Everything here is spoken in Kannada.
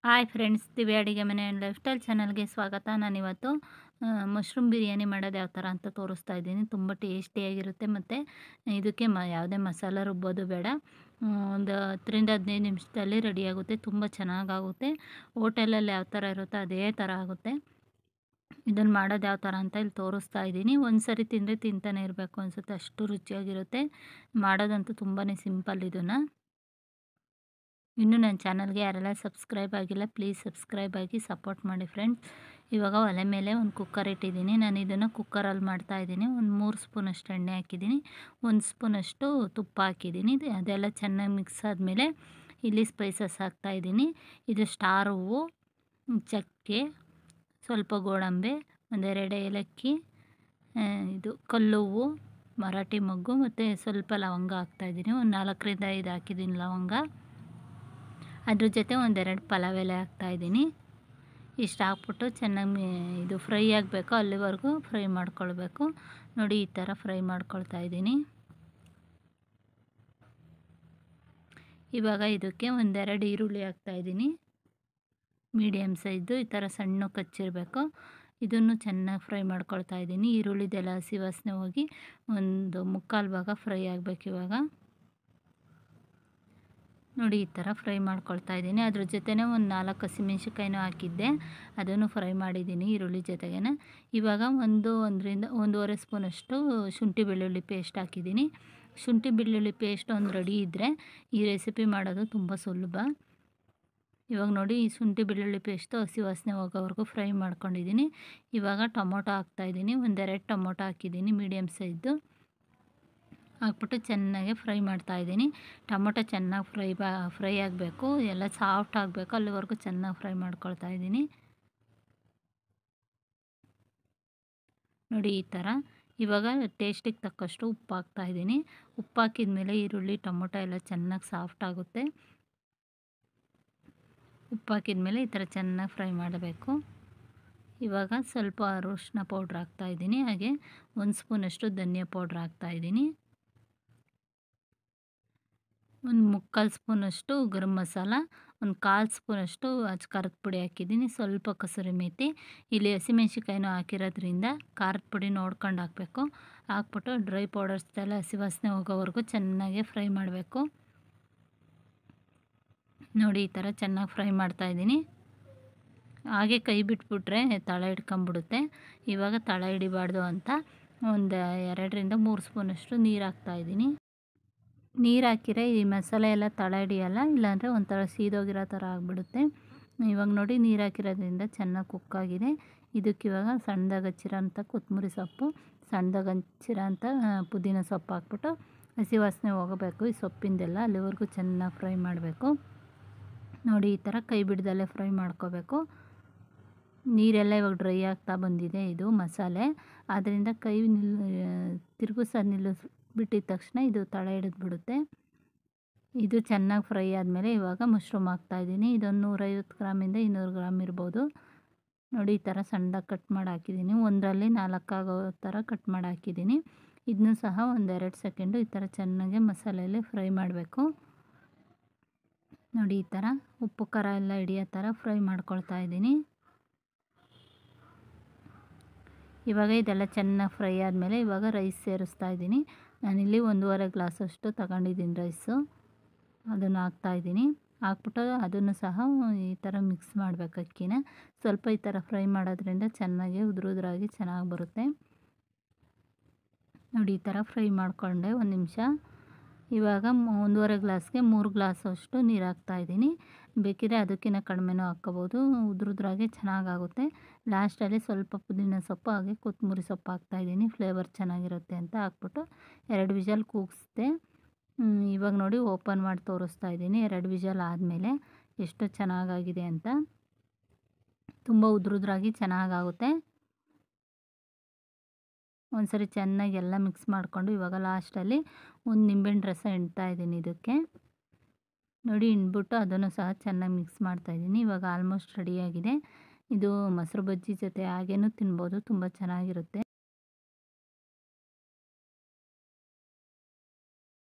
ಹಾಯ್ ಫ್ರೆಂಡ್ಸ್ ದಿವ್ಯ ಅಡುಗೆ ಮನೆ ಆ್ಯಂಡ್ ಲೈಫ್ ಸ್ಟೈಲ್ ಚಾನಲ್ಗೆ ಸ್ವಾಗತ ನಾನಿವತ್ತು ಮಶ್ರೂಮ್ ಬಿರಿಯಾನಿ ಮಾಡೋದು ಯಾವ ಥರ ಅಂತ ತೋರಿಸ್ತಾ ಇದ್ದೀನಿ ತುಂಬ ಟೇಸ್ಟಿಯಾಗಿರುತ್ತೆ ಮತ್ತು ಇದಕ್ಕೆ ಮ ಯಾವುದೇ ಮಸಾಲ ರುಬ್ಬೋದು ಬೇಡ ಒಂದು ಹತ್ತರಿಂದ ಹದಿನೈದು ನಿಮಿಷದಲ್ಲಿ ರೆಡಿಯಾಗುತ್ತೆ ತುಂಬ ಚೆನ್ನಾಗಾಗುತ್ತೆ ಹೋಟೆಲಲ್ಲಿ ಯಾವ ಥರ ಇರುತ್ತೋ ಅದೇ ಥರ ಆಗುತ್ತೆ ಇದನ್ನು ಮಾಡೋದು ಯಾವ ಥರ ಅಂತ ಇಲ್ಲಿ ತೋರಿಸ್ತಾ ಇದ್ದೀನಿ ಒಂದು ಸರಿ ತಿಂದರೆ ತಿಂತಾನೆ ಇರಬೇಕು ಅನಿಸುತ್ತೆ ಅಷ್ಟು ರುಚಿಯಾಗಿರುತ್ತೆ ಮಾಡೋದಂತೂ ತುಂಬಾ ಸಿಂಪಲ್ ಇದನ್ನು ಇನ್ನೂ ನನ್ನ ಚಾನಲ್ಗೆ ಯಾರೆಲ್ಲ ಸಬ್ಸ್ಕ್ರೈಬ್ ಆಗಿಲ್ಲ ಪ್ಲೀಸ್ ಸಬ್ಸ್ಕ್ರೈಬ್ ಆಗಿ ಸಪೋರ್ಟ್ ಮಾಡಿ ಫ್ರೆಂಡ್ಸ್ ಇವಾಗ ಒಲೆ ಮೇಲೆ ಒಂದು ಕುಕ್ಕರ್ ಇಟ್ಟಿದ್ದೀನಿ ನಾನು ಇದನ್ನು ಕುಕ್ಕರಲ್ಲಿ ಮಾಡ್ತಾಯಿದ್ದೀನಿ ಒಂದು ಮೂರು ಸ್ಪೂನಷ್ಟು ಎಣ್ಣೆ ಹಾಕಿದ್ದೀನಿ ಒಂದು ಸ್ಪೂನಷ್ಟು ತುಪ್ಪ ಹಾಕಿದ್ದೀನಿ ಅದೆಲ್ಲ ಚೆನ್ನಾಗಿ ಮಿಕ್ಸ್ ಆದಮೇಲೆ ಇಲ್ಲಿ ಸ್ಪೈಸಸ್ ಹಾಕ್ತಾಯಿದ್ದೀನಿ ಇದು ಸ್ಟಾರ್ ಹೂವು ಚಕ್ಕೆ ಸ್ವಲ್ಪ ಗೋಡಂಬಿ ಒಂದೆರಡು ಏಲಕ್ಕಿ ಇದು ಕಲ್ಲು ಹೂವು ಮರಾಠಿ ಮೊಗ್ಗು ಮತ್ತು ಸ್ವಲ್ಪ ಲವಂಗ ಹಾಕ್ತಾಯಿದ್ದೀನಿ ಒಂದು ನಾಲ್ಕರಿಂದ ಐದು ಹಾಕಿದ್ದೀನಿ ಲವಂಗ ಅದ್ರ ಜೊತೆ ಒಂದೆರಡು ಪಲಾವ್ ಎಲೆ ಹಾಕ್ತಾಯಿದ್ದೀನಿ ಇಷ್ಟು ಹಾಕ್ಬಿಟ್ಟು ಚೆನ್ನಾಗಿ ಇದು ಫ್ರೈ ಆಗಬೇಕು ಅಲ್ಲಿವರೆಗೂ ಫ್ರೈ ಮಾಡ್ಕೊಳ್ಬೇಕು ನೋಡಿ ಈ ಥರ ಫ್ರೈ ಮಾಡ್ಕೊಳ್ತಾ ಇದ್ದೀನಿ ಇವಾಗ ಇದಕ್ಕೆ ಒಂದೆರಡು ಈರುಳ್ಳಿ ಹಾಕ್ತಾಯಿದ್ದೀನಿ ಮೀಡಿಯಮ್ ಸೈಜು ಈ ಥರ ಸಣ್ಣ ಕಚ್ಚಿರಬೇಕು ಇದನ್ನು ಚೆನ್ನಾಗಿ ಫ್ರೈ ಮಾಡ್ಕೊಳ್ತಾ ಇದ್ದೀನಿ ಈರುಳ್ಳಿದೆಲ್ಲ ಹಸಿ ವಾಸನೆ ಹೋಗಿ ಒಂದು ಮುಕ್ಕಾಲು ಭಾಗ ಫ್ರೈ ಆಗಬೇಕು ಇವಾಗ ನೋಡಿ ಈ ಥರ ಫ್ರೈ ಮಾಡ್ಕೊಳ್ತಾ ಇದ್ದೀನಿ ಅದ್ರ ಜೊತೆನೇ ಒಂದು ನಾಲ್ಕು ಹಸಿಮೆಣ್ಸಿಕಾಯಿನೂ ಹಾಕಿದ್ದೆ ಅದನ್ನು ಫ್ರೈ ಮಾಡಿದ್ದೀನಿ ಈರುಳ್ಳಿ ಜೊತೆಗೇ ಇವಾಗ ಒಂದು ಒಂದರಿಂದ ಒಂದೂವರೆ ಸ್ಪೂನಷ್ಟು ಶುಂಠಿ ಬೆಳ್ಳುಳ್ಳಿ ಪೇಸ್ಟ್ ಹಾಕಿದ್ದೀನಿ ಶುಂಠಿ ಬೆಳ್ಳುಳ್ಳಿ ಪೇಸ್ಟ್ ಒಂದು ರೆಡಿ ಇದ್ದರೆ ಈ ರೆಸಿಪಿ ಮಾಡೋದು ತುಂಬ ಸುಲಭ ಇವಾಗ ನೋಡಿ ಈ ಶುಂಠಿ ಬೆಳ್ಳುಳ್ಳಿ ಪೇಸ್ಟು ಹಸಿ ವಾಸನೆ ಹೋಗೋವರೆಗೂ ಫ್ರೈ ಮಾಡ್ಕೊಂಡಿದ್ದೀನಿ ಇವಾಗ ಟೊಮೊಟೊ ಹಾಕ್ತಾಯಿದ್ದೀನಿ ಒಂದೆರಡು ಟೊಮೊಟೊ ಹಾಕಿದ್ದೀನಿ ಮೀಡಿಯಮ್ ಸೈಜು ಹಾಕ್ಬಿಟ್ಟು ಚೆನ್ನಾಗಿ ಫ್ರೈ ಮಾಡ್ತಾಯಿದ್ದೀನಿ ಟೊಮೊಟೊ ಚೆನ್ನಾಗಿ ಫ್ರೈ ಬಾ ಫ್ರೈ ಆಗಬೇಕು ಎಲ್ಲ ಸಾಫ್ಟ್ ಆಗಬೇಕು ಅಲ್ಲಿವರೆಗೂ ಚೆನ್ನಾಗಿ ಫ್ರೈ ಮಾಡ್ಕೊಳ್ತಾ ಇದ್ದೀನಿ ನೋಡಿ ಈ ಥರ ಇವಾಗ ಟೇಸ್ಟಿಗೆ ತಕ್ಕಷ್ಟು ಉಪ್ಪು ಹಾಕ್ತಾಯಿದ್ದೀನಿ ಉಪ್ಪು ಹಾಕಿದ ಮೇಲೆ ಈರುಳ್ಳಿ ಟೊಮೊಟೊ ಎಲ್ಲ ಚೆನ್ನಾಗಿ ಸಾಫ್ಟ್ ಆಗುತ್ತೆ ಉಪ್ಪು ಹಾಕಿದ ಮೇಲೆ ಈ ಥರ ಚೆನ್ನಾಗಿ ಫ್ರೈ ಮಾಡಬೇಕು ಇವಾಗ ಸ್ವಲ್ಪ ಅರಿಶಿನ ಪೌಡ್ರ್ ಹಾಕ್ತಾಯಿದ್ದೀನಿ ಹಾಗೆ ಒಂದು ಸ್ಪೂನಷ್ಟು ಧನಿಯಾ ಪೌಡ್ರ್ ಹಾಕ್ತಾಯಿದ್ದೀನಿ ಒಂದು ಮುಕ್ಕಾಲು ಸ್ಪೂನಷ್ಟು ಗರಂ ಮಸಾಲ ಒಂದು ಕಾಲು ಸ್ಪೂನಷ್ಟು ಅಚ್ ಖಾರದ ಪುಡಿ ಹಾಕಿದ್ದೀನಿ ಸ್ವಲ್ಪ ಕಸೂರಿ ಮೇಥಿ ಇಲ್ಲಿ ಹಸಿಮೆಣ್ಸಿಕಾಯಿನೂ ಹಾಕಿರೋದ್ರಿಂದ ಖಾರದ ಪುಡಿ ನೋಡ್ಕೊಂಡು ಹಾಕಬೇಕು ಹಾಕ್ಬಿಟ್ಟು ಡ್ರೈ ಪೌಡರ್ಸ್ ಎಲ್ಲ ಹಸಿ ವಾಸನೆ ಹೋಗೋವರೆಗೂ ಚೆನ್ನಾಗಿ ಫ್ರೈ ಮಾಡಬೇಕು ನೋಡಿ ಈ ಥರ ಚೆನ್ನಾಗಿ ಫ್ರೈ ಮಾಡ್ತಾಯಿದ್ದೀನಿ ಹಾಗೆ ಕೈ ಬಿಟ್ಬಿಟ್ರೆ ತಳ ಹಿಡ್ಕೊಂಬಿಡುತ್ತೆ ಇವಾಗ ತಳ ಹಿಡಿಬಾರ್ದು ಅಂತ ಒಂದು ಎರಡರಿಂದ ಮೂರು ಸ್ಪೂನಷ್ಟು ನೀರು ಹಾಕ್ತಾಯಿದ್ದೀನಿ ನೀರು ಹಾಕಿರೆ ಈ ಮಸಾಲೆ ಎಲ್ಲ ತಳ ಹಿಡಿಯಲ್ಲ ಇಲ್ಲಾಂದರೆ ಒಂಥರ ಸೀದೋಗಿರೋ ಥರ ಆಗಿಬಿಡುತ್ತೆ ಇವಾಗ ನೋಡಿ ನೀರು ಹಾಕಿರೋದ್ರಿಂದ ಚೆನ್ನಾಗಿ ಕುಕ್ಕಾಗಿದೆ ಇದಕ್ಕೆ ಇವಾಗ ಸಣ್ಣದಾಗಿ ಹಚ್ಚಿರೋಂಥ ಕೊತ್ತಂಬರಿ ಸೊಪ್ಪು ಸಣ್ಣದಾಗಿ ಹಚ್ಚಿರೋಂಥ ಪುದೀನ ಸೊಪ್ಪು ಹಾಕ್ಬಿಟ್ಟು ಹಸಿ ವಾಸನೆ ಹೋಗಬೇಕು ಈ ಸೊಪ್ಪಿಂದೆಲ್ಲ ಅಲ್ಲಿವರೆಗೂ ಚೆನ್ನಾಗಿ ಫ್ರೈ ಮಾಡಬೇಕು ನೋಡಿ ಈ ಥರ ಕೈ ಬಿಡ್ದಲ್ಲೇ ಫ್ರೈ ಮಾಡ್ಕೋಬೇಕು ನೀರೆಲ್ಲ ಇವಾಗ ಡ್ರೈ ಆಗ್ತಾ ಬಂದಿದೆ ಇದು ಮಸಾಲೆ ಆದ್ದರಿಂದ ಕೈ ನಿಲ್ ತಿರುಗಿಸೋದು ನಿಲ್ಲಿಸ್ ಬಿಟ್ಟಿದ ತಕ್ಷಣ ಇದು ತಳ ಹಿಡಿದ್ಬಿಡುತ್ತೆ ಇದು ಚೆನ್ನಾಗಿ ಫ್ರೈ ಆದಮೇಲೆ ಇವಾಗ ಮಶ್ರೂಮ್ ಹಾಕ್ತಾಯಿದ್ದೀನಿ ಇದೊಂದು ನೂರೈವತ್ತು ಗ್ರಾಮಿಂದ ಇನ್ನೂರು ಗ್ರಾಮ್ ಇರ್ಬೋದು ನೋಡಿ ಈ ಥರ ಸಣ್ಣದಾಗಿ ಕಟ್ ಮಾಡಿ ಹಾಕಿದ್ದೀನಿ ಒಂದರಲ್ಲಿ ನಾಲ್ಕು ಆಗೋ ಥರ ಕಟ್ ಮಾಡಿ ಹಾಕಿದ್ದೀನಿ ಇದನ್ನು ಸಹ ಒಂದೆರಡು ಸೆಕೆಂಡು ಈ ಥರ ಚೆನ್ನಾಗಿ ಮಸಾಲೆಯಲ್ಲಿ ಫ್ರೈ ಮಾಡಬೇಕು ನೋಡಿ ಈ ಥರ ಉಪ್ಪು ಖಾರ ಎಲ್ಲ ಹಿಡಿಯೋ ಥರ ಫ್ರೈ ಮಾಡ್ಕೊಳ್ತಾ ಇದ್ದೀನಿ ಇವಾಗ ಇದೆಲ್ಲ ಚೆನ್ನಾಗಿ ಫ್ರೈ ಆದಮೇಲೆ ಇವಾಗ ರೈಸ್ ಸೇರಿಸ್ತಾ ಇದ್ದೀನಿ ನಾನಿಲ್ಲಿ ಒಂದೂವರೆ ಗ್ಲಾಸಷ್ಟು ತಗೊಂಡಿದ್ದೀನಿ ರೈಸು ಅದನ್ನು ಹಾಕ್ತಾಯಿದ್ದೀನಿ ಹಾಕ್ಬಿಟ್ಟು ಅದನ್ನು ಸಹ ಈ ಥರ ಮಿಕ್ಸ್ ಮಾಡಬೇಕು ಅಕ್ಕಿನ ಸ್ವಲ್ಪ ಈ ಥರ ಫ್ರೈ ಮಾಡೋದ್ರಿಂದ ಚೆನ್ನಾಗಿ ಉದುರು ಉದುರಾಗಿ ಚೆನ್ನಾಗಿ ಬರುತ್ತೆ ನೋಡಿ ಈ ಥರ ಫ್ರೈ ಮಾಡಿಕೊಂಡೆ ಒಂದು ನಿಮಿಷ ಇವಾಗ ಒಂದೂವರೆ ಗ್ಲಾಸ್ಗೆ ಮೂರು ಗ್ಲಾಸಷ್ಟು ನೀರು ಹಾಕ್ತಾಯಿದ್ದೀನಿ ಬೇಕಿದ್ರೆ ಅದಕ್ಕಿಂತ ಕಡಿಮೆನೂ ಹಾಕ್ಕೋಬೋದು ಉದ್ರುದ್ರಾಗೆ ಚೆನ್ನಾಗಾಗುತ್ತೆ ಲಾಸ್ಟಲ್ಲಿ ಸ್ವಲ್ಪ ಪುದೀನ ಸೊಪ್ಪು ಹಾಗೆ ಕೊತ್ತಂಬರಿ ಸೊಪ್ಪು ಹಾಕ್ತಾಯಿದ್ದೀನಿ ಫ್ಲೇವರ್ ಚೆನ್ನಾಗಿರುತ್ತೆ ಅಂತ ಹಾಕ್ಬಿಟ್ಟು ಎರಡು ವಿಷಲ್ ಕೂಗಿಸ್ದೆ ಇವಾಗ ನೋಡಿ ಓಪನ್ ಮಾಡಿ ತೋರಿಸ್ತಾ ಇದ್ದೀನಿ ಎರಡು ವಿಷಲ್ ಆದಮೇಲೆ ಎಷ್ಟು ಚೆನ್ನಾಗಾಗಿದೆ ಅಂತ ತುಂಬ ಉದ್ರುದ್ರಾಗಿ ಚೆನ್ನಾಗಾಗುತ್ತೆ ಒಂದು ಸರಿ ಚೆನ್ನಾಗಿ ಎಲ್ಲ ಮಿಕ್ಸ್ ಮಾಡಿಕೊಂಡು ಇವಾಗ ಲಾಸ್ಟಲ್ಲಿ ಒಂದು ನಿಂಬೆಹಣ್ಣು ರಸ ಹಿಂಡ್ತಾ ಇದ್ದೀನಿ ಇದಕ್ಕೆ ನೋಡಿ ಹಿಂಡ್ಬಿಟ್ಟು ಅದನ್ನು ಸಹ ಚೆನ್ನಾಗಿ ಮಿಕ್ಸ್ ಮಾಡ್ತಾಯಿದ್ದೀನಿ ಇವಾಗ ಆಲ್ಮೋಸ್ಟ್ ರೆಡಿಯಾಗಿದೆ ಇದು ಮೊಸರು ಬಜ್ಜಿ ಜೊತೆ ಹಾಗೇನೂ ತಿನ್ಬೋದು ತುಂಬ ಚೆನ್ನಾಗಿರುತ್ತೆ